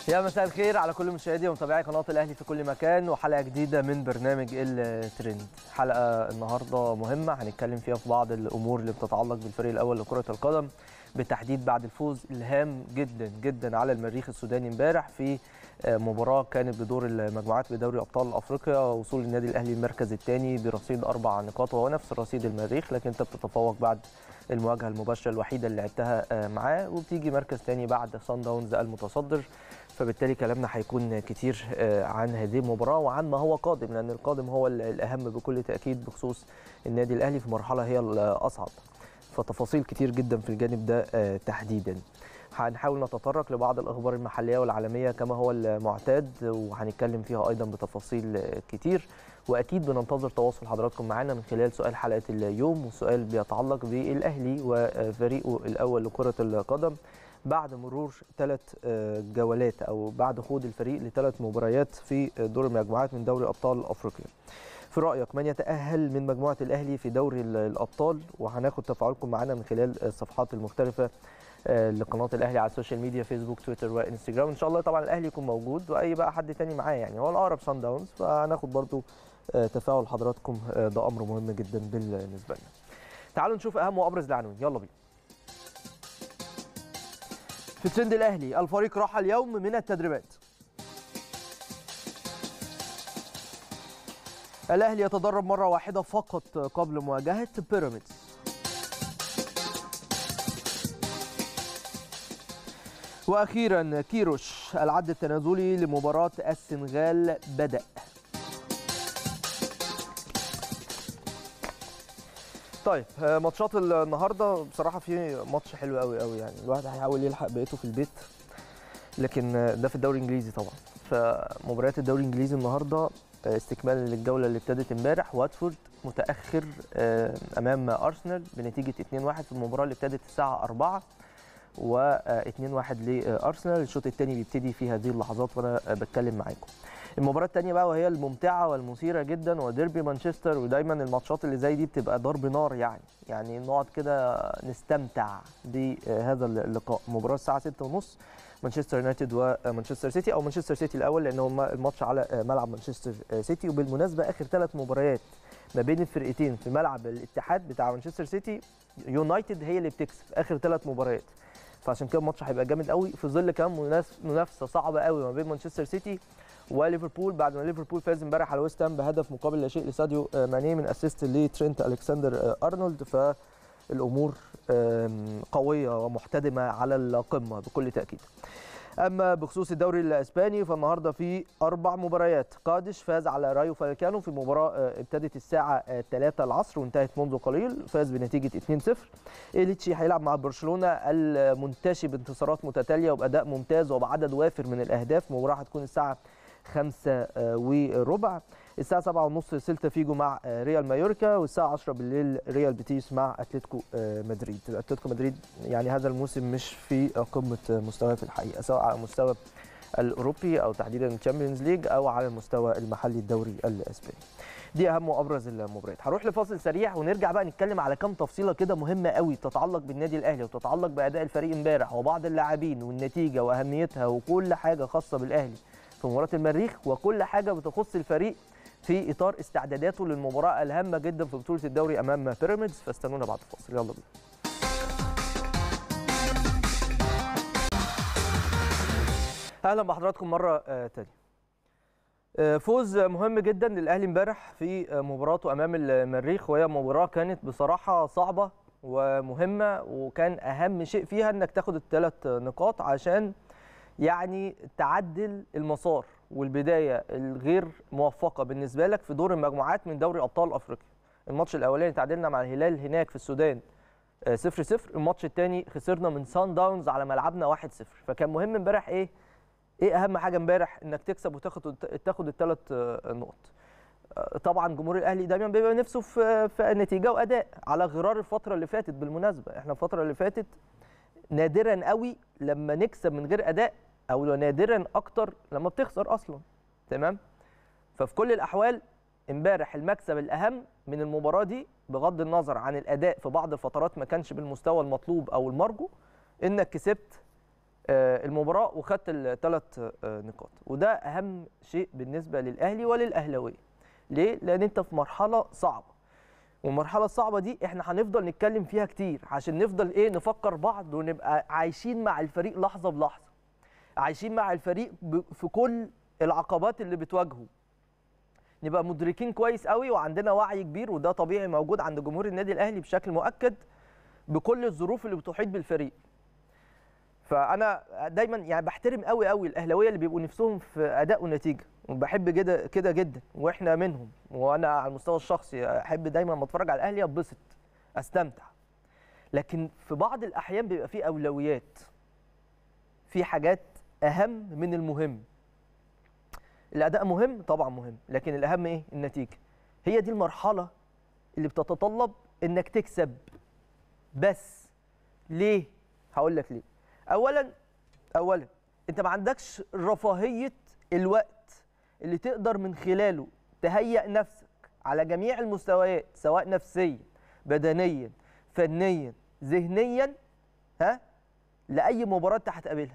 يا مساء الخير على كل مشاهدي ومتابعي قناه الاهلي في كل مكان وحلقه جديده من برنامج الترند حلقه النهارده مهمه هنتكلم فيها في بعض الامور اللي بتتعلق بالفريق الاول لكره القدم بالتحديد بعد الفوز الهام جدا جدا على المريخ السوداني امبارح في مباراه كانت بدور المجموعات بدوري ابطال افريقيا وصول النادي الاهلي المركز الثاني برصيد اربع نقاط وهو نفس رصيد المريخ لكن انت بتتفوق بعد المواجهه المباشره الوحيده اللي لعبتها معاه وبتيجي مركز ثاني بعد صن داونز المتصدر فبالتالي كلامنا هيكون كتير عن هذه المباراه وعن ما هو قادم لان القادم هو الاهم بكل تاكيد بخصوص النادي الاهلي في مرحله هي الاصعب فتفاصيل كتير جدا في الجانب ده تحديدا هنحاول نتطرق لبعض الاخبار المحليه والعالميه كما هو المعتاد وهنتكلم فيها ايضا بتفاصيل كتير واكيد بننتظر تواصل حضراتكم معنا من خلال سؤال حلقه اليوم وسؤال بيتعلق بالاهلي وفريقه الاول لكره القدم بعد مرور ثلاث جولات او بعد خوض الفريق لثلاث مباريات في دور المجموعات من دوري ابطال افريقيا. في رايك من يتاهل من مجموعه الاهلي في دوري الابطال وهناخد تفاعلكم معنا من خلال الصفحات المختلفه لقناه الاهلي على السوشيال ميديا فيسبوك تويتر وانستجرام ان شاء الله طبعا الاهلي يكون موجود واي بقى حد تاني معاه يعني هو الاقرب سان داونز فهناخد برضو تفاعل حضراتكم ده امر مهم جدا بالنسبه لنا. تعالوا نشوف اهم وابرز العناوين يلا بينا. في ترند الاهلي الفريق راح اليوم من التدريبات الاهلي يتدرب مره واحده فقط قبل مواجهه بيراميدز واخيرا كيروش العد التنازلي لمباراه السنغال بدا طيب ماتشات النهارده بصراحه في ماتش حلو قوي قوي يعني الواحد هيحاول يلحق بقيته في البيت لكن ده في الدوري الانجليزي طبعا فمباريات الدوري الانجليزي النهارده استكمالا للجوله اللي ابتدت امبارح واتفورد متاخر امام ارسنال بنتيجه 2-1 في المباراه اللي ابتدت الساعه 4 و2-1 لارسنال الشوط الثاني بيبتدي في هذه اللحظات وانا بتكلم معاكم المباراة الثانية بقى وهي الممتعة والمثيرة جدا وديربي مانشستر ودايما الماتشات اللي زي دي بتبقى ضرب نار يعني يعني نقعد كده نستمتع بهذا اللقاء مباراة الساعة 6:30 مانشستر يونايتد ومانشستر سيتي او مانشستر سيتي الاول لان هو الماتش على ملعب مانشستر سيتي وبالمناسبة اخر ثلاث مباريات ما بين الفرقتين في ملعب الاتحاد بتاع مانشستر سيتي يونايتد هي اللي بتكسب اخر ثلاث مباريات فعشان كده الماتش هيبقى جامد قوي في ظل كمان منافسه صعبه قوي ما بين مانشستر سيتي وليفربول بعد ما ليفربول فاز امبارح على ويست هام بهدف مقابل لا شيء لساديو ماني من اسيست لترينت الكسندر ارنولد فالامور قويه ومحتدمه على القمه بكل تاكيد. اما بخصوص الدوري الاسباني فالنهارده في اربع مباريات قادش فاز على رايو فالكانو في مباراه ابتدت الساعه 3 العصر وانتهت منذ قليل فاز بنتيجه 2-0 إيليتشي هيلعب مع برشلونه المنتشي بانتصارات متتاليه وباداء ممتاز وبعدد وافر من الاهداف مباراه هتكون الساعه خمسة وربع الساعة سبعة ونص سيلتا فيجو مع ريال مايوركا والساعة 10 بالليل ريال بيتيس مع أتلتيكو مدريد الأتلتيكو مدريد يعني هذا الموسم مش في قمة مستواه في الحقيقة سواء على المستوى الأوروبي أو تحديدا الشامبيونز ليج أو على المستوى المحلي الدوري الأسباني دي أهم وأبرز المباريات هروح لفاصل سريع ونرجع بقى نتكلم على كام تفصيلة كده مهمة قوي تتعلق بالنادي الأهلي وتتعلق بأداء الفريق امبارح وبعض اللاعبين والنتيجة وأهميتها وكل حاجة خاصة بالأهلي في مباراه المريخ وكل حاجه بتخص الفريق في اطار استعداداته للمباراه الهامه جدا في بطوله الدوري امام بيراميدز فاستنونا بعد الفاصل يلا بينا اهلا بحضراتكم مره ثانيه فوز مهم جدا للاهلي امبارح في مباراته امام المريخ وهي مباراه كانت بصراحه صعبه ومهمه وكان اهم شيء فيها انك تاخد الثلاث نقاط عشان يعني تعدل المسار والبدايه الغير موفقه بالنسبه لك في دور المجموعات من دوري ابطال افريقيا. الماتش الاولاني تعادلنا مع الهلال هناك في السودان 0 0 الماتش الثاني خسرنا من سان داونز على ملعبنا 1 0 فكان مهم امبارح ايه؟ ايه اهم حاجه امبارح انك تكسب وتاخد تاخد الثلاث نقط. طبعا جمهور الاهلي دايما بيبقى نفسه في في نتيجه واداء على غرار الفتره اللي فاتت بالمناسبه احنا الفتره اللي فاتت نادرا قوي لما نكسب من غير اداء او نادرا اكتر لما بتخسر اصلا تمام ففي كل الاحوال امبارح المكسب الاهم من المباراه دي بغض النظر عن الاداء في بعض الفترات ما كانش بالمستوى المطلوب او المرجو انك كسبت آه، المباراه وخدت الثلاث نقاط وده اهم شيء بالنسبه للاهلي وللاهلاويه ليه لان انت في مرحله صعبه والمرحله الصعبه دي احنا هنفضل نتكلم فيها كتير عشان نفضل ايه نفكر بعض ونبقى عايشين مع الفريق لحظه بلحظه عايشين مع الفريق ب- في كل العقبات اللي بتواجهه نبقى مدركين كويس قوي وعندنا وعي كبير وده طبيعي موجود عند جمهور النادي الاهلي بشكل مؤكد بكل الظروف اللي بتحيط بالفريق فانا دايما يعني بحترم قوي قوي الاهلاويه اللي بيبقوا نفسهم في اداء ونتيجه وبحب كده كده جدا واحنا منهم وانا على المستوى الشخصي احب دايما لما اتفرج على الاهلي اتبسط استمتع لكن في بعض الاحيان بيبقى في اولويات في حاجات اهم من المهم الاداء مهم طبعا مهم لكن الاهم ايه النتيجه هي دي المرحله اللي بتتطلب انك تكسب بس ليه هقول لك ليه اولا اولا انت ما عندكش رفاهيه الوقت اللي تقدر من خلاله تهيئ نفسك على جميع المستويات سواء نفسيا بدنيا فنيا ذهنيا ها لاي مباراه انت هتقابلها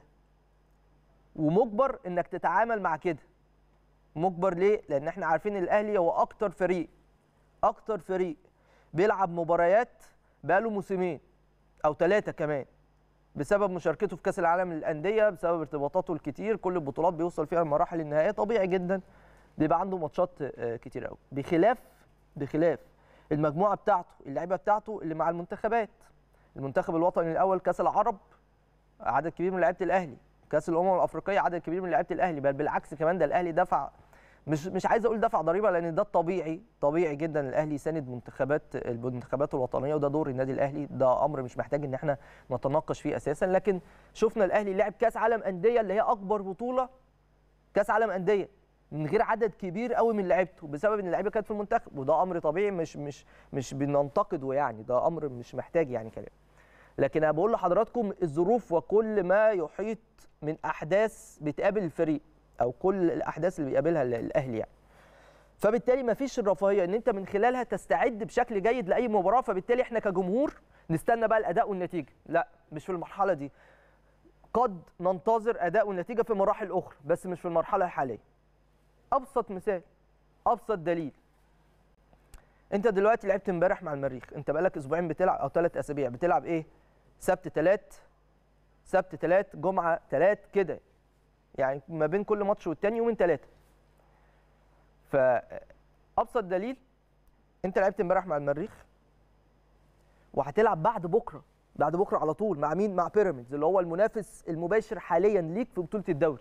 ومجبر انك تتعامل مع كده مجبر ليه لان احنا عارفين ان الاهلي هو اكتر فريق اكتر فريق بيلعب مباريات بقاله موسمين او ثلاثه كمان بسبب مشاركته في كاس العالم للانديه بسبب ارتباطاته الكتير كل البطولات بيوصل فيها المراحل النهائيه طبيعي جدا بيبقى عنده ماتشات آه، كتير قوي بخلاف بخلاف المجموعه بتاعته اللعيبه بتاعته اللي مع المنتخبات المنتخب الوطني الاول كاس العرب عدد كبير من لعيبه الاهلي كاس الامم الافريقيه عدد كبير من لعيبه الاهلي بل بالعكس كمان ده الاهلي دفع مش مش عايز اقول دفع ضريبه لان ده الطبيعي طبيعي جدا الاهلي يساند منتخبات المنتخبات الوطنيه وده دور النادي الاهلي ده امر مش محتاج ان احنا نتناقش فيه اساسا لكن شفنا الاهلي لعب كاس عالم انديه اللي هي اكبر بطوله كاس عالم انديه من غير عدد كبير قوي من لعيبته بسبب ان اللعيبه كانت في المنتخب وده امر طبيعي مش مش مش بننتقده يعني ده امر مش محتاج يعني كلام لكن انا بقول لحضراتكم الظروف وكل ما يحيط من احداث بتقابل الفريق او كل الاحداث اللي بيقابلها ال- الاهلي يعني فبالتالي ما فيش الرفاهيه ان انت من خلالها تستعد بشكل جيد لاي مباراه فبالتالي احنا كجمهور نستنى بقى الاداء والنتيجه لا مش في المرحله دي قد ننتظر اداء والنتيجه في مراحل اخرى بس مش في المرحله الحاليه ابسط مثال ابسط دليل انت دلوقتي لعبت امبارح مع المريخ انت بقالك اسبوعين بتلعب او ثلاث اسابيع بتلعب ايه سبت ثلاث سبت ثلاث جمعه ثلاث كده يعني ما بين كل ماتش والتاني يومين ثلاثه فابسط دليل انت لعبت امبارح مع المريخ وهتلعب بعد بكره بعد بكره على طول مع مين مع بيراميدز اللي هو المنافس المباشر حاليا ليك في بطوله الدوري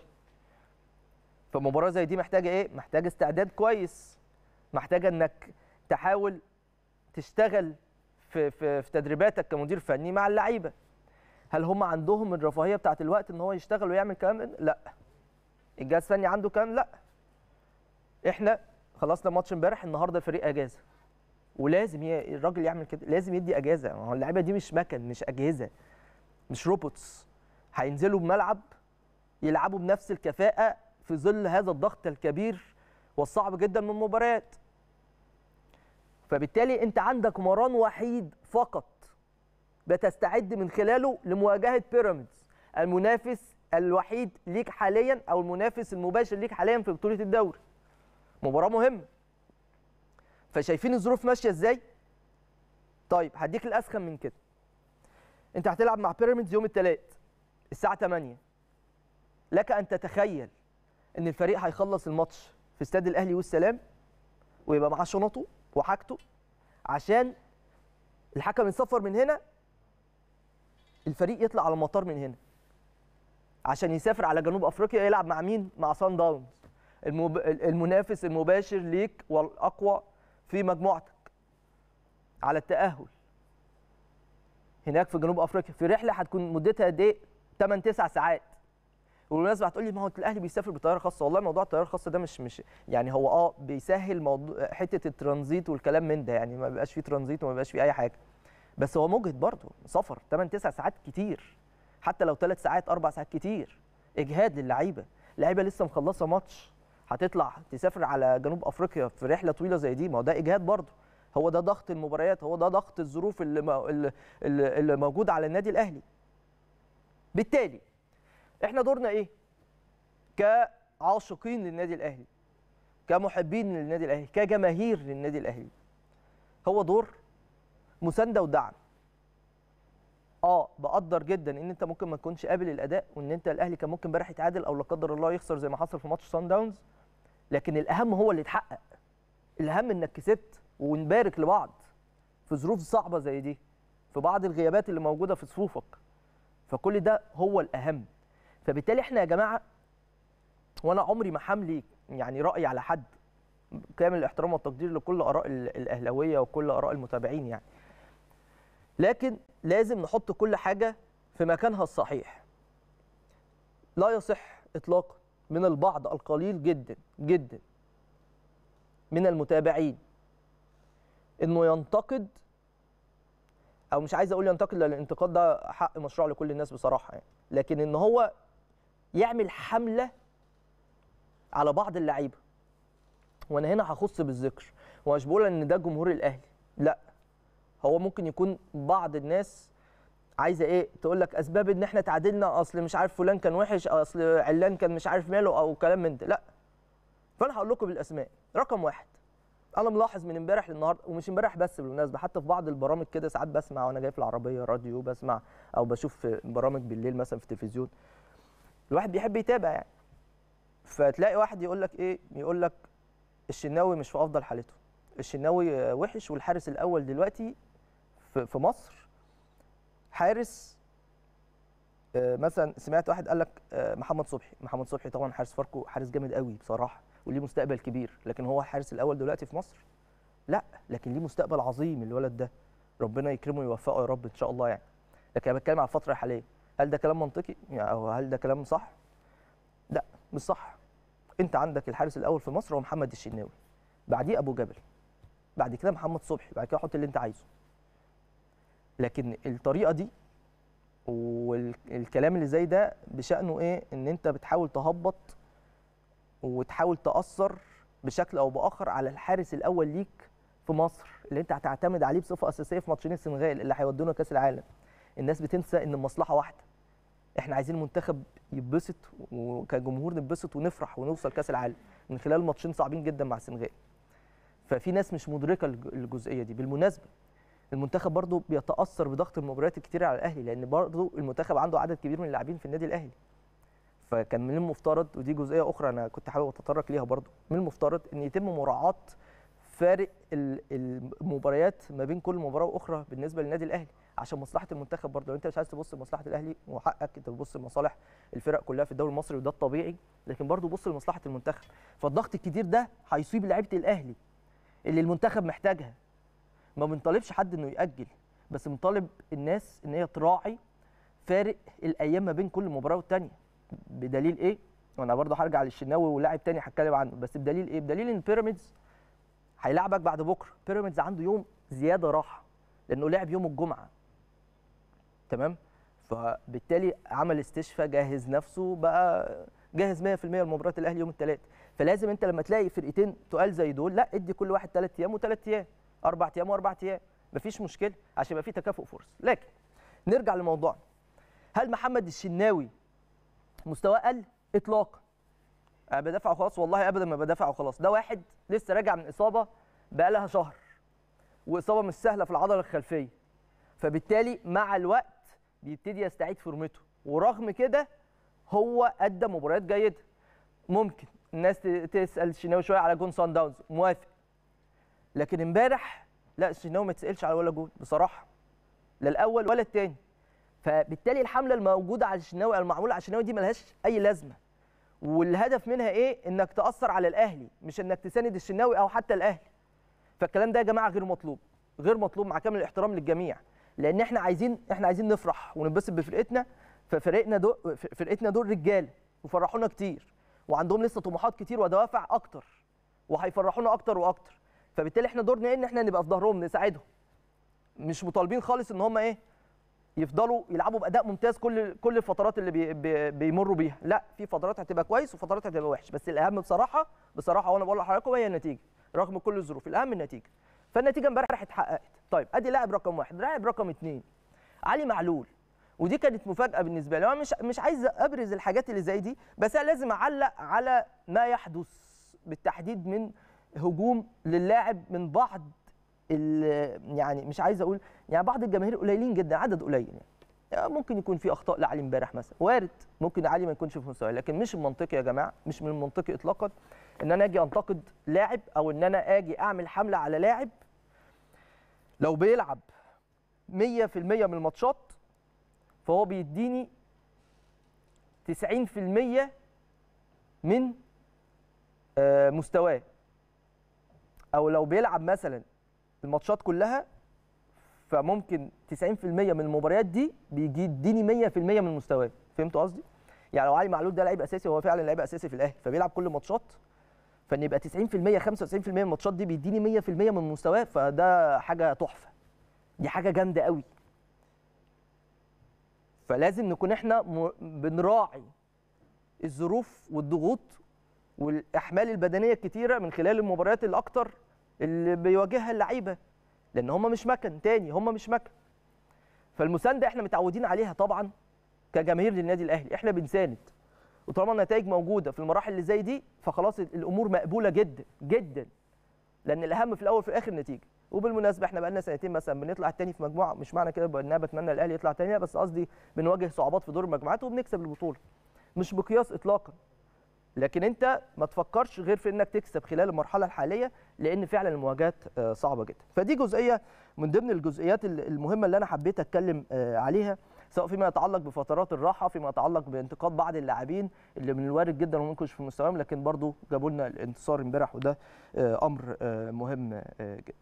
فمباراه زي دي محتاجه ايه محتاجه استعداد كويس محتاجه انك تحاول تشتغل في في في تدريباتك كمدير فني مع اللعيبه هل هم عندهم الرفاهيه بتاعت الوقت ان هو يشتغل ويعمل كلام ده؟ لا الجهاز الفني عنده كلام لا احنا خلصنا ماتش امبارح النهارده الفريق اجازه ولازم ي... الراجل يعمل كده لازم يدي اجازه ما هو اللعيبه دي مش مكن مش اجهزه مش روبوتس هينزلوا بملعب يلعبوا بنفس الكفاءه في ظل هذا الضغط الكبير والصعب جدا من المباريات فبالتالي انت عندك مران وحيد فقط بتستعد من خلاله لمواجهه بيراميدز المنافس الوحيد ليك حاليا او المنافس المباشر ليك حاليا في بطوله الدوري مباراه مهمه فشايفين الظروف ماشيه ازاي طيب هديك الاسخن من كده انت هتلعب مع بيراميدز يوم الثلاث الساعه 8 لك ان تتخيل ان الفريق هيخلص الماتش في استاد الاهلي والسلام ويبقى معاه شنطه وحاجته عشان الحكم يصفر من هنا الفريق يطلع على المطار من هنا عشان يسافر على جنوب افريقيا يلعب مع مين مع سان داونز المب... المنافس المباشر ليك والاقوى في مجموعتك على التاهل هناك في جنوب افريقيا في رحله هتكون مدتها قد ايه 8 9 ساعات وبالمناسبه هتقول لي ما هو الاهلي بيسافر بطياره خاصه والله موضوع الطياره الخاصه ده مش مش يعني هو اه بيسهل موضوع حته الترانزيت والكلام من ده يعني ما بيبقاش فيه ترانزيت وما بيبقاش فيه اي حاجه بس هو مجهد برضه سفر 8 9 ساعات كتير حتى لو 3 ساعات 4 ساعات كتير اجهاد للعيبه لعيبه لسه مخلصه ماتش هتطلع تسافر على جنوب افريقيا في رحله طويله زي دي ما هو ده اجهاد برضه هو ده ضغط المباريات هو ده ضغط الظروف اللي, اللي, اللي موجود على النادي الاهلي بالتالي احنا دورنا ايه كعاشقين للنادي الاهلي كمحبين للنادي الاهلي كجماهير للنادي الاهلي هو دور مسانده ودعم اه بقدر جدا ان انت ممكن ما تكونش قابل الاداء وان انت الاهلي كان ممكن امبارح يتعادل او لا قدر الله يخسر زي ما حصل في ماتش سان داونز لكن الاهم هو اللي اتحقق الاهم انك كسبت ونبارك لبعض في ظروف صعبه زي دي في بعض الغيابات اللي موجوده في صفوفك فكل ده هو الاهم فبالتالي احنا يا جماعه وانا عمري ما حملي يعني راي على حد كامل الاحترام والتقدير لكل اراء ال- الاهلاويه وكل اراء المتابعين يعني لكن لازم نحط كل حاجه في مكانها الصحيح لا يصح اطلاقا من البعض القليل جدا جدا من المتابعين انه ينتقد او مش عايز اقول ينتقد لان الانتقاد ده حق مشروع لكل الناس بصراحه يعني لكن ان هو يعمل حمله على بعض اللعيبه وانا هنا هخص بالذكر ومش بقول ان ده جمهور الاهلي لا هو ممكن يكون بعض الناس عايزه ايه تقول لك اسباب ان احنا تعادلنا اصل مش عارف فلان كان وحش اصل علان كان مش عارف ماله او كلام من ده لا فانا هقول لكم بالاسماء رقم واحد انا ملاحظ من امبارح للنهارده ومش امبارح بس بالمناسبه حتى في بعض البرامج كده ساعات بسمع وانا جاي في العربيه راديو بسمع او بشوف في برامج بالليل مثلا في التلفزيون الواحد بيحب يتابع يعني فتلاقي واحد يقول لك ايه يقول لك الشناوي مش في افضل حالته الشناوي آه، وحش والحارس الاول دلوقتي في في مصر حارس آه، مثلا سمعت واحد قال لك آه، محمد صبحي محمد صبحي طبعا حارس فاركو حارس جامد قوي بصراحه وليه مستقبل كبير لكن هو الحارس الاول دلوقتي في مصر لا لكن ليه مستقبل عظيم الولد ده ربنا يكرمه ويوفقه يا رب ان شاء الله يعني لكن انا بتكلم على الفتره الحاليه هل ده كلام منطقي يعني او هل ده كلام صح لا مش صح انت عندك الحارس الاول في مصر هو محمد الشناوي بعديه ابو جبل بعد كده محمد صبحي بعد كده حط اللي انت عايزه لكن الطريقه دي والكلام اللي زي ده بشأنه ايه ان انت بتحاول تهبط وتحاول تأثر بشكل او باخر على الحارس الاول ليك في مصر اللي انت هتعتمد عليه بصفه اساسيه في ماتشين السنغال اللي هيودونا كاس العالم الناس بتنسى ان المصلحه واحده احنا عايزين المنتخب يتبسط وكجمهور نتبسط ونفرح ونوصل كاس العالم من خلال ماتشين صعبين جدا مع السنغال ففي ناس مش مدركه الج- الجزئيه دي بالمناسبه المنتخب برضو بيتاثر بضغط المباريات الكتيره على الاهلي لان برضو المنتخب عنده عدد كبير من اللاعبين في النادي الاهلي فكان من المفترض ودي جزئيه اخرى انا كنت حابب اتطرق ليها برضو من المفترض ان يتم مراعاه فارق ال- المباريات ما بين كل مباراه واخرى بالنسبه للنادي الاهلي عشان مصلحه المنتخب برضه لو انت مش عايز تبص لمصلحه الاهلي وحقك انت تبص لمصالح الفرق كلها في الدوري المصري وده الطبيعي لكن برضه بص لمصلحه المنتخب فالضغط الكتير ده هيصيب لعيبه الاهلي اللي المنتخب محتاجها ما بنطالبش حد انه ياجل بس بنطالب الناس ان هي تراعي فارق الايام ما بين كل مباراه والتانيه بدليل ايه وانا برضه هرجع للشناوي ولاعب تاني هتكلم عنه بس بدليل ايه بدليل ان بيراميدز هيلعبك بعد بكره بيراميدز عنده يوم زياده راحه لانه لعب يوم الجمعه تمام فبالتالي عمل استشفاء جهز نفسه بقى جاهز 100% لمباراه الاهلي يوم الثلاث فلازم انت لما تلاقي فرقتين تقال زي دول لا ادي كل واحد ثلاث ايام وثلاث ايام اربع ايام واربع ايام مفيش مشكله عشان يبقى في تكافؤ فرص لكن نرجع لموضوعنا هل محمد الشناوي مستواه قل اطلاقا أنا بدافع وخلاص والله ابدا ما بدافع وخلاص ده واحد لسه راجع من اصابه بقى لها شهر واصابه مش سهله في العضله الخلفيه فبالتالي مع الوقت بيبتدي يستعيد فورمته ورغم كده هو ادى مباريات جيده ممكن الناس ت- تسال الشناوي شويه على جون سان داونز موافق لكن امبارح لا الشناوي ما تسالش على ولا جون بصراحه لا الاول ولا الثاني فبالتالي الحمله الموجوده على الشناوي المعموله على الشناوي دي ملهاش اي لازمه والهدف منها ايه انك تاثر على الاهلي مش انك تساند الشناوي او حتى الاهلي فالكلام ده يا جماعه غير مطلوب غير مطلوب مع كامل الاحترام للجميع لان احنا عايزين احنا عايزين نفرح وننبسط بفرقتنا ففرقنا دول فرقتنا دول رجاله وفرحونا كتير وعندهم لسه طموحات كتير ودوافع اكتر وهيفرحونا اكتر واكتر فبالتالي احنا دورنا ايه ان احنا نبقى في ظهرهم نساعدهم مش مطالبين خالص ان هم ايه يفضلوا يلعبوا باداء ممتاز كل كل الفترات اللي بي بي بيمروا بيها لا في فترات هتبقى كويس وفترات هتبقى وحش بس الاهم بصراحه بصراحه وانا بقول لحضراتكم هي النتيجه رغم كل الظروف الاهم النتيجه فالنتيجه امبارح اتحققت طيب ادي لاعب رقم واحد لاعب رقم اثنين علي معلول ودي كانت مفاجاه بالنسبه لي انا مش مش عايز ابرز الحاجات اللي زي دي بس انا لازم اعلق على ما يحدث بالتحديد من هجوم للاعب من بعض ال- يعني مش عايز اقول يعني بعض الجماهير قليلين جدا عدد قليل يعني. يعني ممكن يكون في اخطاء لعلي امبارح مثلا وارد ممكن علي ما يكونش في مستواه لكن مش المنطقي يا جماعه مش من المنطقي اطلاقا ان انا اجي انتقد لاعب او ان انا اجي اعمل حمله على لاعب لو بيلعب 100% من الماتشات فهو بيديني 90% من آه، مستواه او لو بيلعب مثلا الماتشات كلها فممكن 90% من المباريات دي بيجي يديني 100% من مستواه فهمتوا قصدي يعني لو علي معلول ده لعيب اساسي هو فعلا لعيب اساسي في الاهلي فبيلعب كل ماتشات فان يبقى 90% 95% من الماتشات دي بيديني 100% من مستواه فده حاجه تحفه دي حاجه جامده قوي فلازم نكون احنا م- بنراعي الظروف والضغوط والاحمال البدنيه الكتيره من خلال المباريات الاكتر اللي بيواجهها اللعيبه لان هم مش مكن تاني هم مش مكن فالمسانده احنا متعودين عليها طبعا كجماهير للنادي الاهلي احنا بنساند وطالما النتائج موجوده في المراحل اللي زي دي فخلاص الامور مقبوله جدا جدا لان الاهم في الاول وفي الاخر النتيجه وبالمناسبه احنا بقالنا سنتين مثلا بنطلع التاني في مجموعه مش معنى كده ان انا بتمنى الاهلي يطلع تاني لا، بس قصدي بنواجه صعوبات في دور المجموعات وبنكسب البطوله مش بقياس اطلاقا لكن انت ما تفكرش غير في انك تكسب خلال المرحله الحاليه لان فعلا المواجهات آه، صعبه جدا فدي جزئيه من ضمن الجزئيات ال- المهمه اللي انا حبيت اتكلم آه، عليها سواء فيما يتعلق بفترات الراحه فيما يتعلق بانتقاد بعض اللاعبين اللي من الوارد جدا وما يكونش في مستواهم لكن برضو جابوا لنا الانتصار امبارح وده آه، امر آه، مهم آه، جدا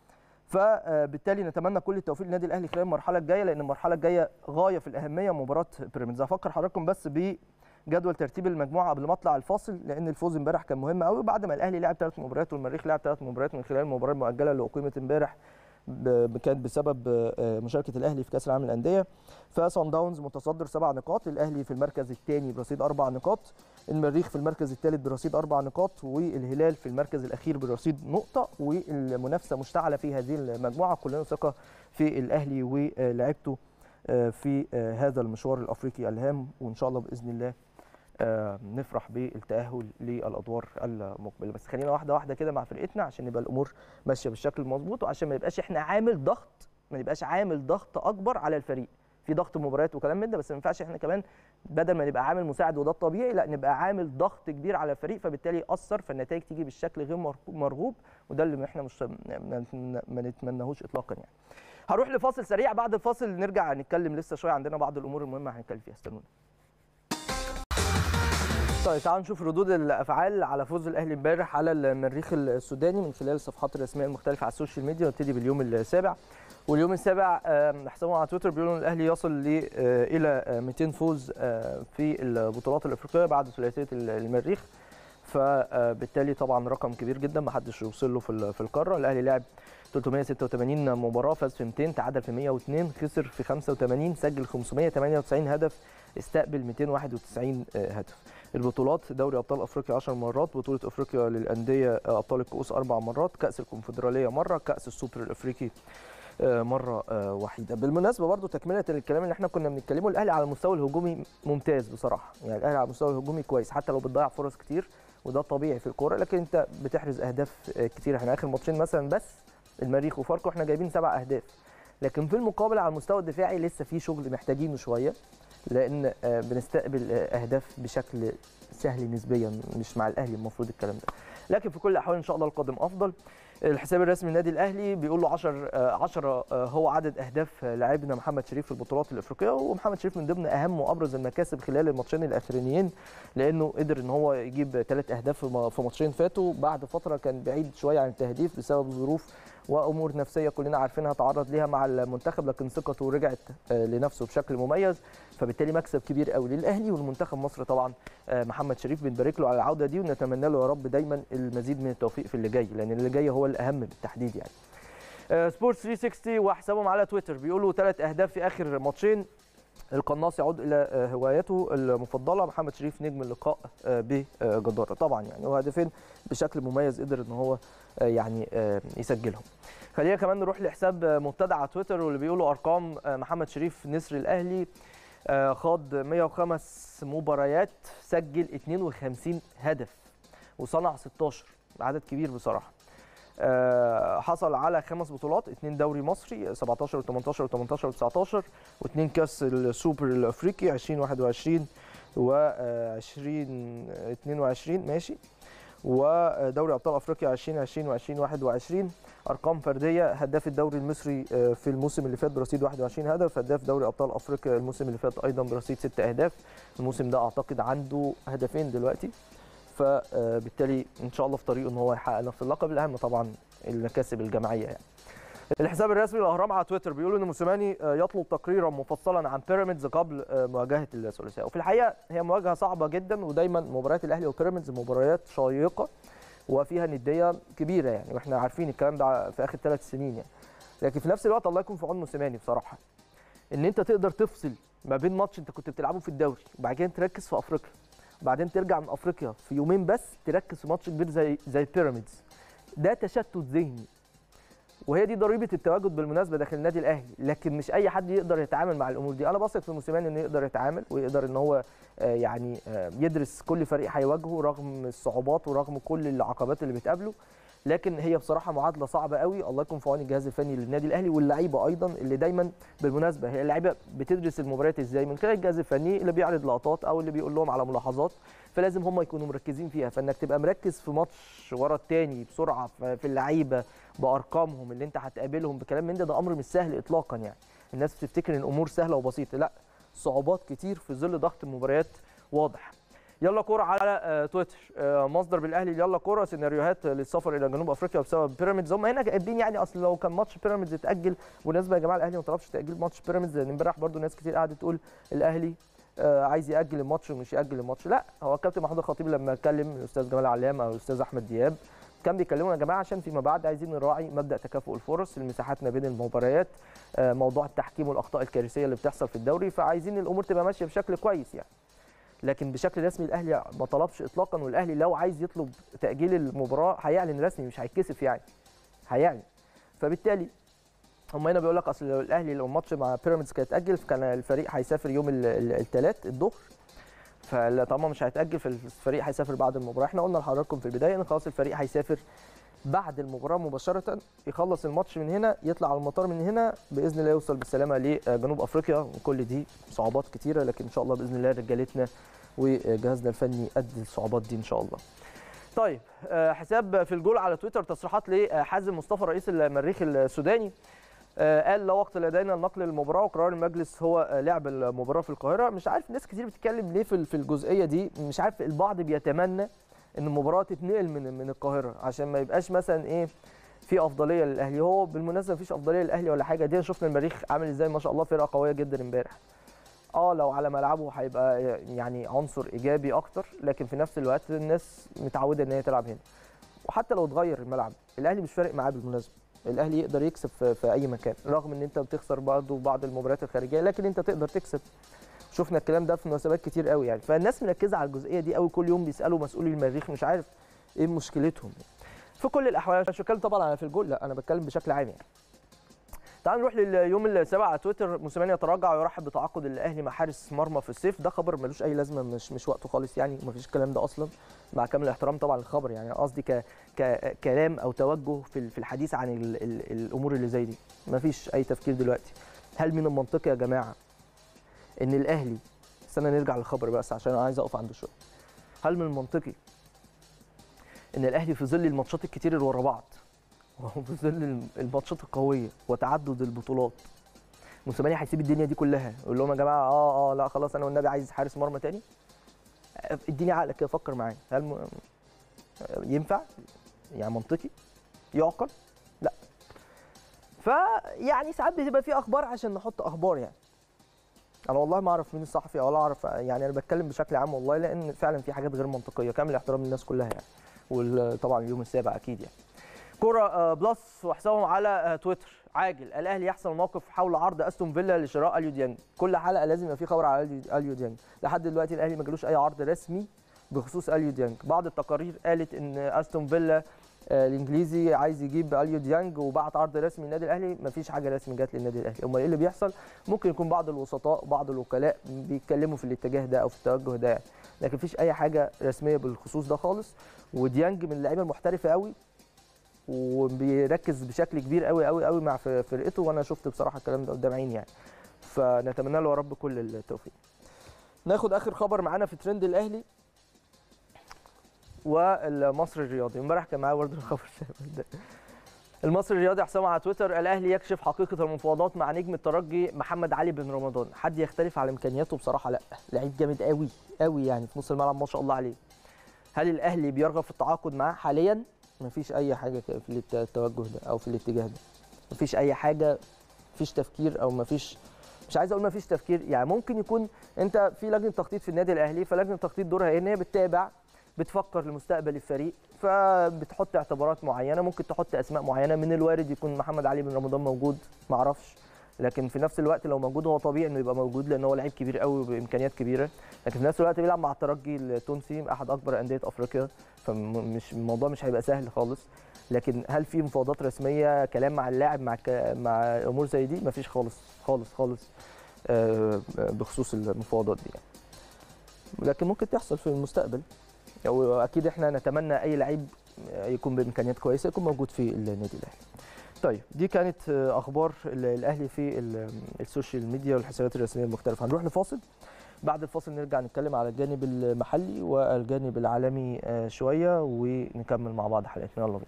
فبالتالي نتمنى كل التوفيق للنادي الاهلي خلال المرحله الجايه لان المرحله الجايه غايه في الاهميه مباراه بيراميدز هفكر حضراتكم بس بجدول ترتيب المجموعه قبل ما اطلع الفاصل لان الفوز امبارح كان مهم قوي بعد ما الاهلي لعب ثلاث مباريات والمريخ لعب ثلاث مباريات من خلال المباراه المؤجله اللي اقيمت امبارح ب- كانت بسبب آه، مشاركه الاهلي في كاس العالم للانديه فصن داونز متصدر سبع نقاط الاهلي في المركز الثاني برصيد اربع نقاط المريخ في المركز الثالث برصيد اربع نقاط والهلال في المركز الاخير برصيد نقطه والمنافسه مشتعله في هذه المجموعه كلنا ثقه في الاهلي ولعبته آه، في آه، هذا المشوار الافريقي الهام وان شاء الله باذن الله آه، نفرح بالتاهل للادوار المقبله بس خلينا واحده واحده كده مع فرقتنا عشان يبقى الامور ماشيه بالشكل المظبوط وعشان ما يبقاش احنا عامل ضغط ما يبقاش عامل ضغط اكبر على الفريق في ضغط مباريات وكلام من ده بس ما ينفعش احنا كمان بدل ما نبقى عامل مساعد وده الطبيعي لا نبقى عامل ضغط كبير على الفريق فبالتالي ياثر فالنتائج تيجي بالشكل غير مرغوب- مرغوب وده اللي احنا مش ما ما نتمناهوش اطلاقا يعني هروح لفاصل سريع بعد الفاصل نرجع نتكلم لسه شويه عندنا بعض الامور المهمه هنتكلم فيها استنونا طيب تعالوا نشوف ردود الافعال على فوز الاهلي امبارح على المريخ السوداني من خلال الصفحات الرسميه المختلفه على السوشيال ميديا ونبتدي باليوم السابع واليوم السابع آم، حسابهم على تويتر بيقولوا ان الاهلي يصل ل آه، الى آه، 200 فوز آه، في البطولات الافريقيه بعد ثلاثيه المريخ فبالتالي طبعا رقم كبير جدا ما حدش يوصل له في ال- في القاره الاهلي لعب 386 مباراه فاز في 200 تعادل في 102 خسر في 85 سجل 598 هدف استقبل 291 هدف البطولات دوري ابطال افريقيا 10 مرات بطوله افريقيا للانديه آه، ابطال الكؤوس اربع مرات كاس الكونفدراليه مره كاس السوبر الافريقي آه، مره آه، وحيده بالمناسبه برضو تكمله الكلام اللي احنا كنا بنتكلمه الاهلي على المستوى الهجومي ممتاز بصراحه يعني الاهلي على المستوى الهجومي كويس حتى لو بتضيع فرص كتير وده طبيعي في الكوره لكن انت بتحرز اهداف آه، كتير احنا اخر ماتشين مثلا بس المريخ وفاركو احنا جايبين سبع اهداف لكن في المقابل على المستوى الدفاعي لسه في شغل محتاجينه شويه لان آه، بنستقبل آه، اهداف بشكل سهل نسبيا مش مع الاهلي المفروض الكلام ده لكن في كل الاحوال ان شاء الله القادم افضل الحساب الرسمي للنادي الاهلي بيقول له 10 10 هو عدد اهداف لاعبنا محمد شريف في البطولات الافريقيه ومحمد شريف من ضمن اهم وابرز المكاسب خلال الماتشين الاخرانيين لانه قدر ان هو يجيب ثلاث اهداف في ما- في ماتشين فاتوا بعد فتره كان بعيد شويه عن التهديف بسبب ظروف وامور نفسيه كلنا عارفينها تعرض ليها مع المنتخب لكن ثقته رجعت آه، لنفسه بشكل مميز فبالتالي مكسب كبير قوي للاهلي والمنتخب مصر طبعا آه، محمد شريف بنبارك له على العوده دي ونتمنى له يا رب دايما المزيد من التوفيق في اللي جاي لان اللي جاي هو الاهم بالتحديد يعني آه، سبورتس 360 وحسابهم على تويتر بيقولوا ثلاث اهداف في اخر ماتشين القناص يعود الى هوايته المفضله محمد شريف نجم اللقاء بجداره طبعا يعني وهدفين بشكل مميز قدر ان هو يعني يسجلهم خلينا كمان نروح لحساب مبتدع على تويتر واللي بيقولوا ارقام محمد شريف نسر الاهلي خاض 105 مباريات سجل 52 هدف وصنع 16 عدد كبير بصراحه حصل على خمس بطولات اثنين دوري مصري 17 و18 و18 و19 واثنين كاس السوبر الافريقي 2021 و 2022 ماشي ودوري ابطال افريقيا 2020 و2021 ارقام فرديه هداف الدوري المصري في الموسم اللي فات برصيد 21 هدف هداف دوري ابطال افريقيا الموسم اللي فات ايضا برصيد 6 اهداف الموسم ده اعتقد عنده هدفين دلوقتي فبالتالي ان شاء الله في طريقه ان هو يحقق نفس اللقب الاهم طبعا المكاسب الجماعيه يعني. الحساب الرسمي للاهرام على تويتر بيقول ان موسيماني يطلب تقريرا مفصلا عن بيراميدز قبل مواجهه الثلاثيه وفي الحقيقه هي مواجهه صعبه جدا ودايما مباريات الاهلي وبيراميدز مباريات شيقه وفيها نديه كبيره يعني واحنا عارفين الكلام ده في اخر ثلاث سنين يعني لكن في نفس الوقت الله يكون في عون موسيماني بصراحه ان انت تقدر تفصل ما بين ماتش انت كنت بتلعبه في الدوري وبعد كده تركز في افريقيا وبعدين ترجع من افريقيا في يومين بس تركز في ماتش كبير زي زي بيراميدز ده تشتت ذهني وهي دي ضريبه التواجد بالمناسبه داخل النادي الاهلي لكن مش اي حد يقدر يتعامل مع الامور دي انا بثق في موسيماني انه يقدر يتعامل ويقدر ان هو يعني يدرس كل فريق هيواجهه رغم الصعوبات ورغم كل العقبات اللي بتقابله لكن هي بصراحه معادله صعبه قوي الله يكون في عون الجهاز الفني للنادي الاهلي واللعيبه ايضا اللي دايما بالمناسبه هي اللعيبه بتدرس المباريات ازاي من خلال الجهاز الفني اللي بيعرض لقطات او اللي بيقول لهم على ملاحظات فلازم هم يكونوا مركزين فيها فانك تبقى مركز في ماتش ورا الثاني بسرعه في اللعيبه بارقامهم اللي انت هتقابلهم بكلام من ده ده امر مش سهل اطلاقا يعني الناس بتفتكر ان الامور سهله وبسيطه لا صعوبات كتير في ظل ضغط المباريات واضح يلا كوره على تويتر مصدر بالاهلي يلا كوره سيناريوهات للسفر الى جنوب افريقيا بسبب بيراميدز هم هنا قاعدين يعني اصل لو كان ماتش بيراميدز اتاجل بالنسبه يا جماعه الاهلي ما طلبش تاجيل ماتش بيراميدز لان امبارح برده ناس كتير قعدت تقول الاهلي عايز ياجل الماتش ومش ياجل الماتش لا هو الكابتن محمود الخطيب لما اتكلم الاستاذ جمال علام او الاستاذ احمد دياب كان بيكلموا يا جماعه عشان فيما بعد عايزين نراعي مبدا تكافؤ الفرص المساحات ما بين المباريات موضوع التحكيم والاخطاء الكارثيه اللي بتحصل في الدوري فعايزين الامور تبقى ماشيه بشكل كويس يعني لكن بشكل رسمي الاهلي ما طلبش اطلاقا والاهلي لو عايز يطلب تاجيل المباراه هيعلن رسمي مش هيتكسف يعني هيعلن فبالتالي هم هنا بيقول لك اصل لو الاهلي لو الماتش مع بيراميدز كان اتاجل كان الفريق هيسافر يوم الثلاث الظهر فطالما مش هيتاجل فالفريق هيسافر بعد المباراه احنا قلنا لحضراتكم في البدايه ان خلاص الفريق هيسافر بعد المباراه مباشره يخلص الماتش من هنا يطلع على المطار من هنا باذن الله يوصل بالسلامه لجنوب افريقيا وكل دي صعوبات كتيره لكن ان شاء الله باذن الله رجالتنا وجهازنا الفني قد الصعوبات دي ان شاء الله طيب حساب في الجول على تويتر تصريحات لحازم مصطفى رئيس المريخ السوداني قال لا وقت لدينا لنقل المباراه وقرار المجلس هو لعب المباراه في القاهره مش عارف ناس كتير بتتكلم ليه في الجزئيه دي مش عارف البعض بيتمنى ان المباراه تتنقل من من القاهره عشان ما يبقاش مثلا ايه في افضليه للاهلي هو بالمناسبه مفيش افضليه للاهلي ولا حاجه دي شفنا المريخ عامل ازاي ما شاء الله فرقه قويه جدا امبارح اه لو على ملعبه هيبقى يعني عنصر ايجابي اكتر لكن في نفس الوقت الناس متعوده ان هي تلعب هنا وحتى لو اتغير الملعب الاهلي مش فارق معاه بالمناسبه الاهلي يقدر يكسب في, في اي مكان رغم ان انت بتخسر برضه بعض المباريات الخارجيه لكن انت تقدر تكسب شفنا الكلام ده في مناسبات كتير قوي يعني فالناس مركزه على الجزئيه دي قوي كل يوم بيسالوا مسؤولي المريخ مش عارف ايه مشكلتهم في كل الاحوال مش بتكلم طبعا على في الجول لا انا بتكلم بشكل عام يعني تعال نروح لليوم السابع على تويتر موسيماني يتراجع ويرحب بتعاقد الاهلي مع حارس مرمى في الصيف ده خبر ملوش اي لازمه مش مش وقته خالص يعني مفيش الكلام ده اصلا مع كامل الاحترام طبعا الخبر يعني قصدي ك ك كلام او توجه في في الحديث عن ال ال الامور اللي زي دي مفيش اي تفكير دلوقتي هل من المنطقي يا جماعه ان الاهلي استنى نرجع للخبر بس عشان انا عايز اقف عنده شويه هل من المنطقي ان الاهلي في ظل الماتشات الكتير اللي ورا بعض وفي ظل الماتشات القويه وتعدد البطولات موسيماني هيسيب الدنيا دي كلها يقول لهم يا جماعه اه اه لا خلاص انا والنبي عايز حارس مرمى تاني اديني عقلك كده فكر معايا هل م... ينفع يعني منطقي يعقل لا فيعني ساعات بتبقى في اخبار عشان نحط اخبار يعني انا والله ما اعرف مين الصحفي ولا اعرف يعني انا بتكلم بشكل عام والله لان فعلا في حاجات غير منطقيه كامل احترام للناس كلها يعني وطبعا اليوم السابع اكيد يعني كوره بلس وحسابهم على تويتر عاجل الاهلي يحصل موقف حول عرض استون فيلا لشراء اليو ديانج كل حلقه لازم يبقى في خبر على اليو- اليو ديانج لحد دلوقتي الاهلي ما جالوش اي عرض رسمي بخصوص اليو ديانج بعض التقارير قالت ان استون فيلا آه، الانجليزي عايز يجيب اليو ديانج وبعت عرض رسمي للنادي الاهلي مفيش حاجه رسمي جت للنادي الاهلي امال ايه اللي بيحصل ممكن يكون بعض الوسطاء بعض الوكلاء بيتكلموا في الاتجاه ده او في التوجه ده يعني. لكن مفيش اي حاجه رسميه بالخصوص ده خالص وديانج من اللعيبه المحترفه قوي وبيركز بشكل كبير قوي قوي قوي مع ف- فرقته وانا شفت بصراحه الكلام ده قدام عيني يعني فنتمنى له يا رب كل التوفيق ناخد اخر خبر معانا في ترند الاهلي والمصري الرياضي امبارح كان معايا برضه الخبر ده المصري الرياضي حسام على تويتر الاهلي يكشف حقيقه المفاوضات مع نجم الترجي محمد علي بن رمضان حد يختلف على امكانياته بصراحه لا لعيب جامد قوي قوي يعني في نص الملعب ما شاء الله عليه هل الاهلي بيرغب في التعاقد معاه حاليا مفيش اي حاجه ك- في الت- التوجه ده او في الاتجاه ده مفيش اي حاجه مفيش تفكير او مفيش مش عايز اقول مفيش تفكير يعني ممكن يكون انت في لجنه تخطيط في النادي الاهلي فلجنه التخطيط دورها ايه ان هي بتتابع بتفكر لمستقبل الفريق فبتحط اعتبارات معينه ممكن تحط اسماء معينه من الوارد يكون محمد علي بن رمضان موجود معرفش لكن في نفس الوقت لو موجود هو طبيعي انه يبقى موجود لان هو لعيب كبير قوي وبامكانيات كبيره لكن في نفس الوقت بيلعب مع الترجي التونسي احد اكبر انديه افريقيا فمش الموضوع مش هيبقى سهل خالص لكن هل في مفاوضات رسميه كلام مع اللاعب مع ك... مع امور زي دي مفيش خالص خالص خالص آه، بخصوص المفاوضات دي يعني. لكن ممكن تحصل في المستقبل واكيد احنا نتمنى اي لعيب يكون بامكانيات كويسه يكون موجود في النادي الاهلي طيب دي كانت آه، اخبار ال- الاهلي في ال- السوشيال ميديا والحسابات الرسميه المختلفه هنروح لفاصل بعد الفاصل نرجع نتكلم على الجانب المحلي والجانب العالمي آه، شويه ونكمل مع بعض حلقتنا يلا بينا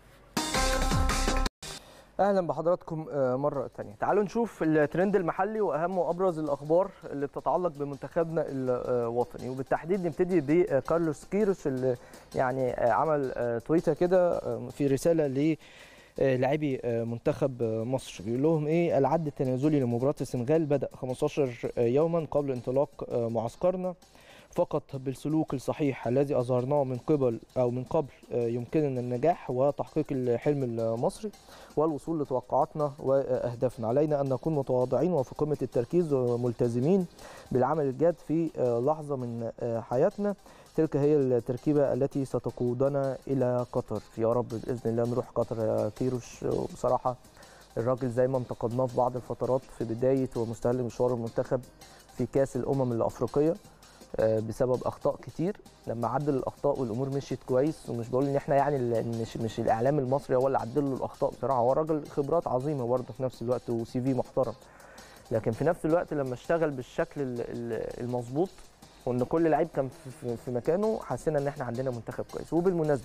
اهلا بحضراتكم آه، مره ثانيه تعالوا نشوف الترند المحلي واهم وابرز الاخبار اللي بتتعلق بمنتخبنا الوطني وبالتحديد نبتدي بكارلوس كيروش اللي يعني آه، عمل آه، تويته كده آه، في رساله ل آه، لاعبي آه، منتخب آه، مصر بيقول لهم ايه العد التنازلي لمباراه السنغال بدا 15 يوما قبل انطلاق آه، معسكرنا فقط بالسلوك الصحيح الذي اظهرناه من قبل او من قبل آه، يمكننا النجاح وتحقيق الحلم المصري والوصول لتوقعاتنا واهدافنا علينا ان نكون متواضعين وفي قمه التركيز وملتزمين بالعمل الجاد في آه، لحظه من آه، حياتنا تلك هي التركيبه التي ستقودنا الى قطر يا رب باذن الله نروح قطر يا كيروش بصراحه الراجل زي ما انتقدناه في بعض الفترات في بدايه ومستهل مشوار المنتخب في كاس الامم الافريقيه آه، بسبب اخطاء كتير لما عدل الاخطاء والامور مشيت كويس ومش بقول ان احنا يعني ال- مش مش الاعلام المصري هو اللي عدل له الاخطاء بصراحه هو راجل خبرات عظيمه برضه في نفس الوقت وسي في محترم لكن في نفس الوقت لما اشتغل بالشكل ال- ال- المظبوط وان كل لعيب كان في- في- في مكانه حسينا ان احنا عندنا منتخب كويس وبالمناسبه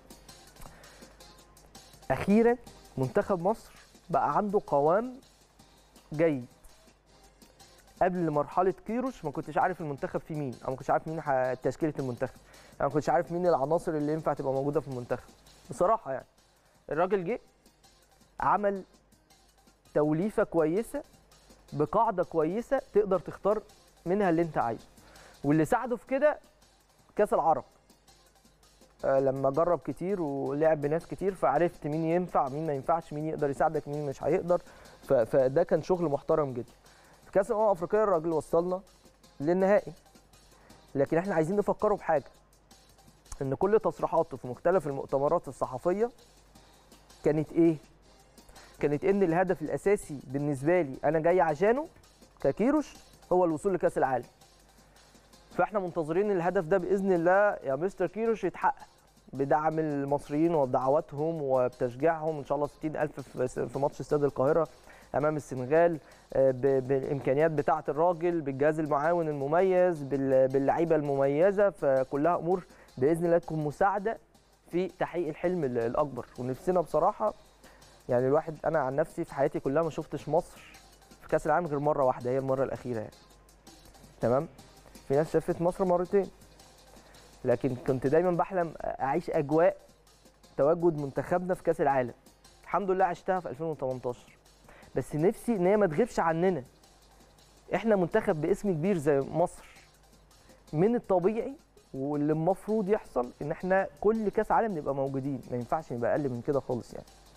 اخيرا منتخب مصر بقى عنده قوام جيد قبل مرحله كيروش ما كنتش عارف المنتخب فيه مين انا ما كنتش عارف مين ح- تشكيله المنتخب انا ما كنتش عارف مين العناصر اللي ينفع تبقى موجوده في المنتخب بصراحه يعني الراجل جه عمل توليفه كويسه بقاعده كويسه تقدر تختار منها اللي انت عايزه واللي ساعده في كده كاس العرب آه، لما جرب كتير ولعب بناس كتير فعرفت مين ينفع مين ما ينفعش مين يقدر يساعدك مين مش هيقدر ف- فده كان شغل محترم جدا في كاس الامم الافريقيه الراجل وصلنا للنهائي لكن احنا عايزين نفكره بحاجه ان كل تصريحاته في مختلف المؤتمرات الصحفيه كانت ايه كانت ان الهدف الاساسي بالنسبه لي انا جاي عشانه ككيروش هو الوصول لكاس العالم فاحنا منتظرين الهدف ده باذن الله يا مستر كيروش يتحقق بدعم المصريين وبدعواتهم وبتشجيعهم ان شاء الله 60000 في في ماتش استاد القاهره امام السنغال آه، ب- بالامكانيات بتاعه الراجل بالجهاز المعاون المميز بال- باللعيبه المميزه فكلها امور باذن الله تكون مساعده في تحقيق الحلم ال- الاكبر ونفسنا بصراحه يعني الواحد انا عن نفسي في حياتي كلها ما شفتش مصر في كاس العالم غير مره واحده هي المره الاخيره يعني تمام في ناس شافت مصر مرتين لكن كنت دايما بحلم اعيش اجواء تواجد منتخبنا في كاس العالم الحمد لله عشتها في 2018 بس نفسي ان هي ما تغيبش عننا احنا منتخب باسم كبير زي مصر من الطبيعي واللي المفروض يحصل ان احنا كل كاس عالم نبقى موجودين ما ينفعش نبقى اقل من كده خالص يعني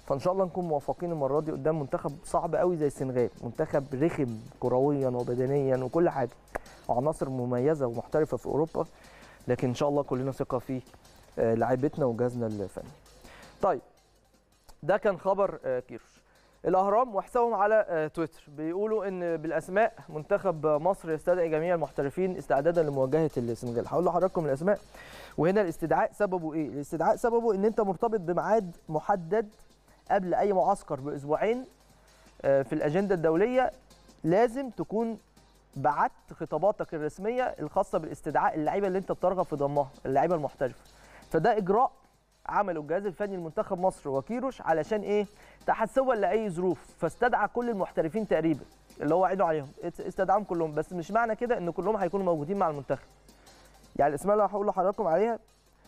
فان شاء الله نكون موفقين المره دي قدام منتخب صعب قوي زي السنغال منتخب رخم كرويا وبدنيا وكل حاجه وعناصر مميزه ومحترفه في اوروبا لكن ان شاء الله كلنا ثقه في آه، لاعيبتنا وجهازنا الفني طيب ده كان خبر آه، كيروش الاهرام وحسابهم على آه، تويتر بيقولوا ان بالاسماء منتخب مصر يستدعي جميع المحترفين استعدادا لمواجهه السنغال هقول لحضراتكم الاسماء وهنا الاستدعاء سببه ايه الاستدعاء سببه ان انت مرتبط بميعاد محدد قبل اي معسكر باسبوعين آه، في الاجنده الدوليه لازم تكون بعت خطاباتك الرسميه الخاصه بالاستدعاء اللعيبه اللي انت بترغب في ضمها اللعيبه المحترفه فده اجراء عمله الجهاز الفني لمنتخب مصر وكيروش علشان ايه تحسبا لاي ظروف فاستدعى كل المحترفين تقريبا اللي هو عينه عليهم است- استدعاهم كلهم بس مش معنى كده ان كلهم هيكونوا موجودين مع المنتخب يعني الاسماء اللي هقول لحضراتكم عليها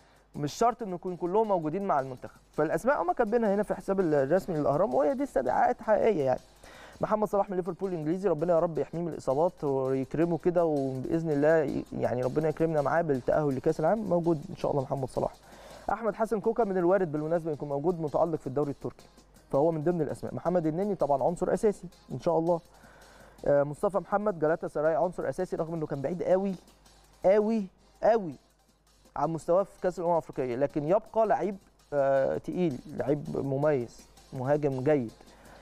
مش شرط ان يكون كلهم موجودين مع المنتخب فالاسماء هم كاتبينها هنا في حساب الرسمي للاهرام وهي دي استدعاءات حقيقيه يعني محمد صلاح من ليفربول الانجليزي ربنا يا رب يحميه من الاصابات ويكرمه كده وباذن الله ي- يعني ربنا يكرمنا معاه بالتاهل لكاس العالم موجود ان شاء الله محمد صلاح احمد حسن كوكا من الوارد بالمناسبه يكون موجود متالق في الدوري التركي فهو من ضمن الاسماء محمد النني طبعا عنصر اساسي ان شاء الله آه، مصطفى محمد جلاتا سراي عنصر اساسي رغم انه كان بعيد قوي قوي قوي عن مستواه في كاس الامم الافريقيه لكن يبقى لعيب آه، تقيل لعيب مميز مهاجم جيد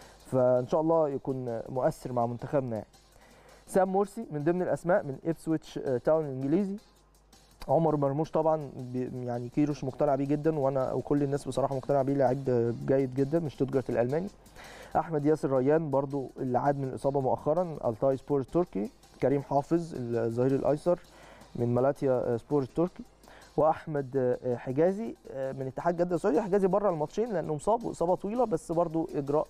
فان شاء الله يكون مؤثر مع منتخبنا يعني. سام مورسي من ضمن الاسماء من ابسويتش آه، تاون الانجليزي عمر مرموش طبعا بي- يعني كيروش مقتنع بيه جدا وانا وكل الناس بصراحه مقتنع بيه لعيب جيد جدا من شتوتجارت الالماني احمد ياسر ريان برضو اللي عاد من الاصابه مؤخرا التاي سبورت تركي كريم حافظ الظهير الايسر من مالاتيا سبورت تركي واحمد حجازي من اتحاد جده السعودي حجازي بره الماتشين لانه مصاب واصابه طويله بس برضو اجراء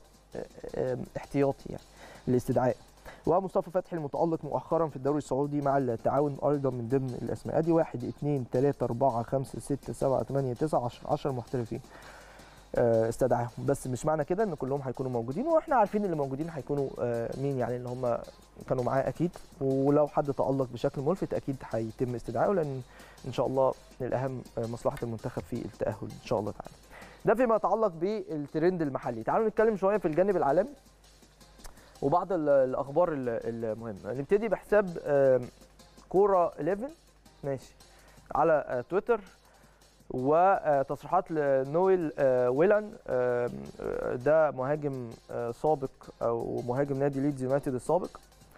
احتياطي يعني الاستدعاء ومصطفى فتحي المتألق مؤخرا في الدوري السعودي مع التعاون ايضا من ضمن الاسماء ادي 1 2 3 4 5 6 7 8 9 10 10 محترفين آه، استدعاهم بس مش معنى كده ان كلهم هيكونوا موجودين واحنا عارفين اللي موجودين هيكونوا آه، مين يعني اللي هم كانوا معاه اكيد ولو حد تألق بشكل ملفت اكيد هيتم استدعائه لان ان شاء الله الاهم آه، مصلحه المنتخب في التاهل ان شاء الله تعالى ده فيما يتعلق بالترند المحلي تعالوا نتكلم شويه في الجانب العالمي وبعض ال- الاخبار ال- المهمه نبتدي بحساب آم، كوره 11 ماشي على آه، تويتر وتصريحات لنويل آه، ويلان آم، آه، ده مهاجم آه، سابق او مهاجم نادي ليدز يونايتد السابق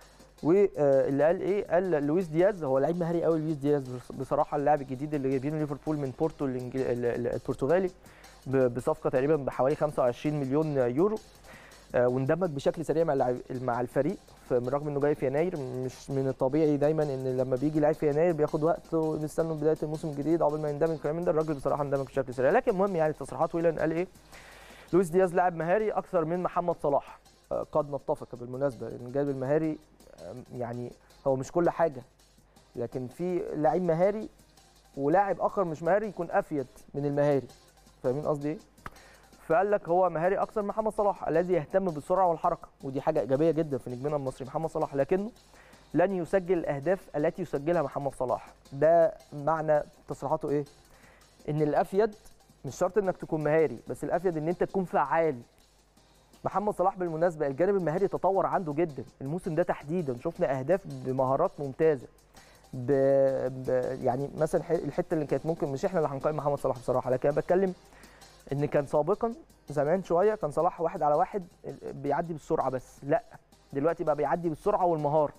واللي قال ايه قال لويس دياز هو لعيب مهاري قوي لويس دياز بصراحه اللاعب الجديد اللي جايبينه ليفربول من بورتو الإنجل- ال- ال- البرتغالي ب- بصفقه تقريبا بحوالي 25 مليون يورو آه، واندمج بشكل سريع مع اللاعب- مع الفريق بالرغم انه جاي في يناير مش من الطبيعي دايما ان لما بيجي لعيب في يناير بياخد وقت ونستنى بدايه الموسم الجديد قبل ما يندمج الكلام من ده الراجل بصراحه اندمج بشكل سريع لكن المهم يعني تصريحات ويلان قال ايه لويس دياز لاعب مهاري اكثر من محمد صلاح آه، قد نتفق بالمناسبه ان الجانب المهاري آه، يعني هو مش كل حاجه لكن في لعيب مهاري ولاعب اخر مش مهاري يكون افيد من المهاري فاهمين قصدي ايه فقال لك هو مهاري اكثر من محمد صلاح الذي يهتم بالسرعه والحركه ودي حاجه ايجابيه جدا في نجمنا المصري محمد صلاح لكنه لن يسجل الاهداف التي يسجلها محمد صلاح ده معنى تصريحاته ايه ان الافيد مش شرط انك تكون مهاري بس الافيد ان انت تكون فعال محمد صلاح بالمناسبه الجانب المهاري تطور عنده جدا الموسم ده تحديدا شفنا اهداف بمهارات ممتازه ب... ب... يعني مثلا ح- الحته اللي كانت ممكن مش احنا اللي هنقيم محمد صلاح بصراحه لكن انا بتكلم ان كان سابقا زمان شويه كان صلاح واحد على واحد بيعدي بالسرعه بس لا دلوقتي بقى بيعدي بالسرعه والمهاره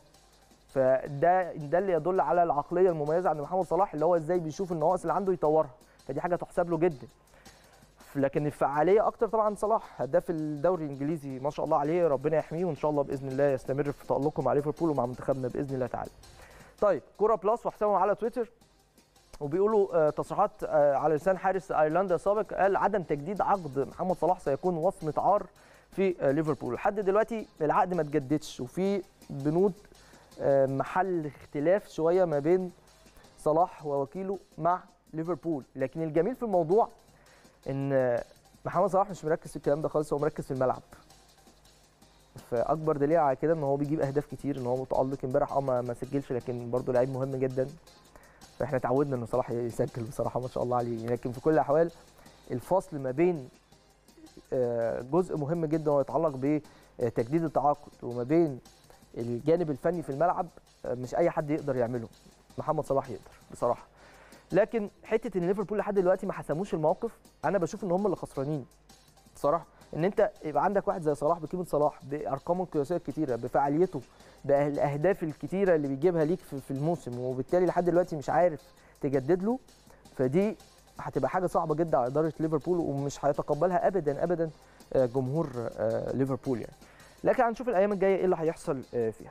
فده ده اللي يدل على العقليه المميزه عند محمد صلاح اللي هو ازاي بيشوف النواقص اللي عنده يطورها فدي حاجه تحسب له جدا لكن الفعاليه اكتر طبعا صلاح هداف الدوري الانجليزي ما شاء الله عليه ربنا يحميه وان شاء الله باذن الله يستمر في تالقه مع ليفربول ومع منتخبنا باذن الله تعالى طيب كوره بلس وحسابهم على تويتر وبيقولوا آه، تصريحات آه، على لسان حارس ايرلندا السابق قال عدم تجديد عقد محمد صلاح سيكون وصمه عار في آه، ليفربول لحد دلوقتي العقد ما اتجددش وفي بنود آه، محل اختلاف شويه ما بين صلاح ووكيله مع ليفربول لكن الجميل في الموضوع ان آه، محمد صلاح مش مركز في الكلام ده خالص هو مركز في الملعب فاكبر دليل على كده ان هو بيجيب اهداف كتير ان هو متالق امبارح اه ما ما سجلش لكن برضه لعيب مهم جدا فاحنا اتعودنا ان صلاح يسجل بصراحه ما شاء الله عليه لكن في كل الاحوال الفصل ما بين آه، جزء مهم جدا ويتعلق بتجديد التعاقد وما بين الجانب الفني في الملعب آه، مش اي حد يقدر يعمله محمد صلاح يقدر بصراحه لكن حته ان ليفربول لحد دلوقتي ما حسموش الموقف انا بشوف ان هم اللي خسرانين بصراحه ان انت يبقى عندك واحد زي صلاح بقيمه صلاح بارقامه القياسيه الكتيره بفعاليته بالاهداف الكتيره اللي بيجيبها ليك في في الموسم وبالتالي لحد دلوقتي مش عارف تجدد له فدي هتبقى حاجه صعبه جدا على اداره ليفربول ومش هيتقبلها ابدا ابدا آه، جمهور آه، ليفربول يعني لكن هنشوف الايام الجايه ايه اللي هيحصل آه، فيها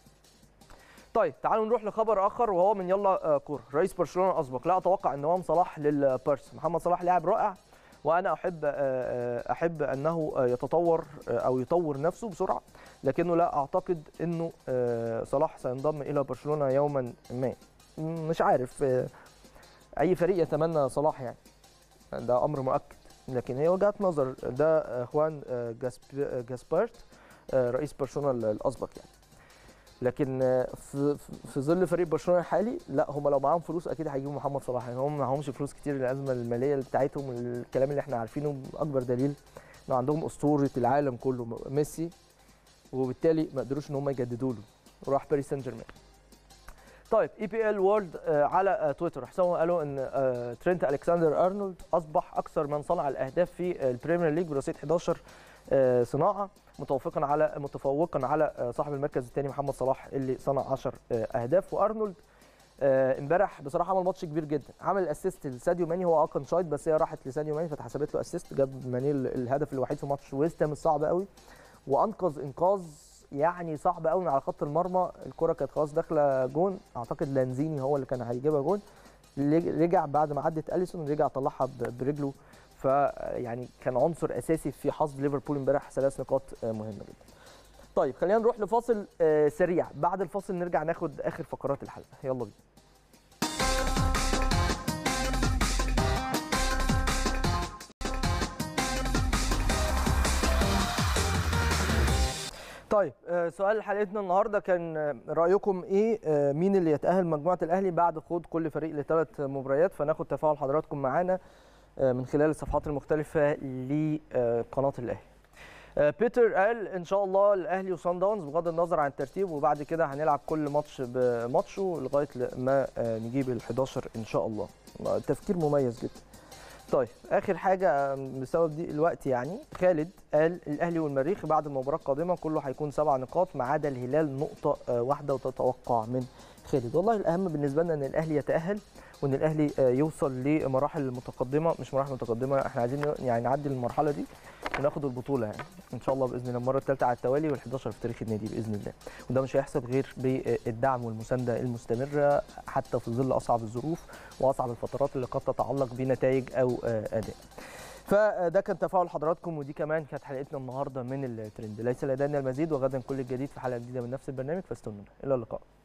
طيب تعالوا نروح لخبر اخر وهو من يلا آه، كوره رئيس برشلونه الاسبق لا اتوقع انضمام صلاح للبارس محمد صلاح لاعب رائع وانا احب آه، آه، احب انه آه، يتطور آه، او يطور نفسه بسرعه لكنه لا اعتقد انه آه، صلاح سينضم الى برشلونه يوما ما م- مش عارف آه، اي فريق يتمنى صلاح يعني ده امر مؤكد لكن هي وجهه نظر ده آه، خوان آه، جاسب- آه، جاسبرت آه، رئيس برشلونه الاسبق يعني لكن آه، في في- في ظل فريق برشلونه الحالي لا هم لو معاهم فلوس اكيد هيجيبوا محمد صلاح يعني هم معاهمش فلوس كتير الازمه الماليه بتاعتهم الكلام اللي احنا عارفينه اكبر دليل ان عندهم اسطوره العالم كله ميسي وبالتالي ما قدروش ان هم يجددوا له وراح باريس سان جيرمان طيب اي بي ال وورلد على آه، تويتر حسابهم قالوا ان آه، ترينت الكسندر ارنولد اصبح اكثر من صنع الاهداف في آه، البريمير ليج برصيد 11 آه، صناعه متفوقا على متفوقا على آه، صاحب المركز الثاني محمد صلاح اللي صنع 10 آه، اهداف وارنولد آه، امبارح بصراحه عمل ماتش كبير جدا عمل الاسيست لساديو ماني هو اه كان شايط بس هي راحت لساديو ماني فاتحسبت له اسيست جاب ماني ال- الهدف الوحيد في ماتش ويست هام الصعب قوي وانقذ انقاذ يعني صعب قوي من على خط المرمى الكره كانت خلاص داخله جون اعتقد لانزيني هو اللي كان هيجيبها جون لج- رجع بعد ما عدت اليسون رجع طلعها ب- برجله فيعني كان عنصر اساسي في حظ ليفربول امبارح ثلاث نقاط آه، مهمه جدا طيب خلينا نروح لفاصل آه، سريع بعد الفاصل نرجع ناخد اخر فقرات الحلقه يلا بينا طيب آه، سؤال حلقتنا النهارده كان آه، رايكم ايه آه، مين اللي يتاهل مجموعه الاهلي بعد خوض كل فريق لثلاث مباريات فناخد تفاعل حضراتكم معانا آه، من خلال الصفحات المختلفه لقناه الاهلي آه، بيتر قال ان شاء الله الاهلي وصن داونز بغض النظر عن الترتيب وبعد كده هنلعب كل ماتش بماتشه لغايه ما آه، نجيب ال 11 ان شاء الله آه، تفكير مميز جدا طيب اخر حاجه آه، بسبب دي الوقت يعني خالد قال الاهلي والمريخ بعد المباراه القادمه كله هيكون سبع نقاط ما عدا الهلال نقطه آه، واحده وتتوقع من خالد والله الاهم بالنسبه لنا ان الاهلي يتاهل وان الاهلي آه، يوصل لمراحل متقدمه مش مراحل متقدمه احنا عايزين يعني نعدي المرحله دي وناخد البطوله يعني ان شاء الله باذن الله المره الثالثه على التوالي وال11 في تاريخ النادي باذن الله وده مش هيحصل غير بالدعم والمسانده المستمره حتى في ظل اصعب الظروف واصعب الفترات اللي قد تتعلق بنتائج او آه، اداء فده كان تفاعل حضراتكم ودي كمان كانت حلقتنا النهارده من الترند ليس لدينا المزيد وغدا كل الجديد في حلقه جديده من نفس البرنامج فاستنونا الى اللقاء